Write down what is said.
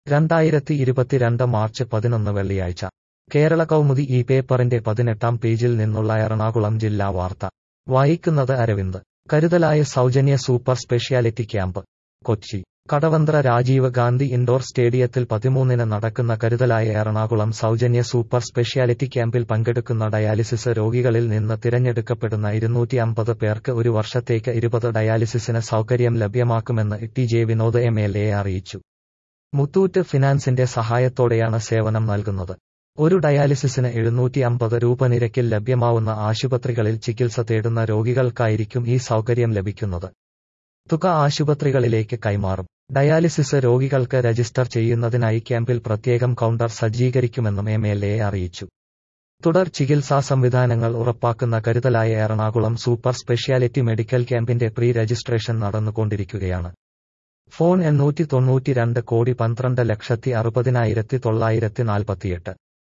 രണ്ടായിരത്തി ഇരുപത്തിരണ്ട് മാർച്ച് പതിനൊന്ന് വെള്ളിയാഴ്ച കേരള കൗമുദി ഈ പേപ്പറിന്റെ പതിനെട്ടാം പേജിൽ നിന്നുള്ള എറണാകുളം ജില്ലാ വാർത്ത വായിക്കുന്നത് അരവിന്ദ് കരുതലായ സൗജന്യ super speciality camp Kochi Kadavanthra Rajiv Gandhi indoor സ്റ്റേഡിയത്തിൽ പതിമൂന്നിന് നടക്കുന്ന കരുതലായ എറണാകുളം സൗജന്യ സൂപ്പർ സ്പെഷ്യാലിറ്റി ക്യാമ്പിൽ പങ്കെടുക്കുന്ന ഡയാലിസിസ് രോഗികളിൽ നിന്ന് തിരഞ്ഞെടുക്കപ്പെടുന്ന ഇരുന്നൂറ്റി അമ്പത് പേർക്ക് ഒരു വർഷത്തേക്ക് ഇരുപത് ഡയാലിസിസിന് സൗകര്യം ലഭ്യമാക്കുമെന്ന് T J Vinod M L A അറിയിച്ചു മുത്തൂറ്റ് ഫിനാൻസിന്റെ സഹായത്തോടെയാണ് സേവനം നൽകുന്നത് ഒരു ഡയാലിസിസിന് എഴുന്നൂറ്റി അമ്പത് രൂപ നിരക്കിൽ ലഭ്യമാവുന്ന ആശുപത്രികളിൽ ചികിത്സ തേടുന്ന രോഗികൾക്കായിരിക്കും ഈ സൗകര്യം ലഭിക്കുന്നത് തുക ആശുപത്രികളിലേക്ക് കൈമാറും ഡയാലിസിസ് രോഗികൾക്ക് രജിസ്റ്റർ ചെയ്യുന്നതിനായി ക്യാമ്പിൽ പ്രത്യേകം കൗണ്ടർ സജ്ജീകരിക്കുമെന്നും എം എൽ എ അറിയിച്ചു തുടർ ചികിത്സാ സംവിധാനങ്ങൾ ഉറപ്പാക്കുന്ന കരുതലായ എറണാകുളം സൂപ്പർ സ്പെഷ്യാലിറ്റി മെഡിക്കൽ ക്യാമ്പിന്റെ പ്രീ രജിസ്ട്രേഷൻ നടന്നുകൊണ്ടിരിക്കുകയാണ് ഫോൺ എണ്ണൂറ്റി തൊണ്ണൂറ്റിരണ്ട് കോടി പന്ത്രണ്ട് ലക്ഷത്തി അറുപതിനായിരത്തി തൊള്ളായിരത്തി നാൽപ്പത്തിയെട്ട്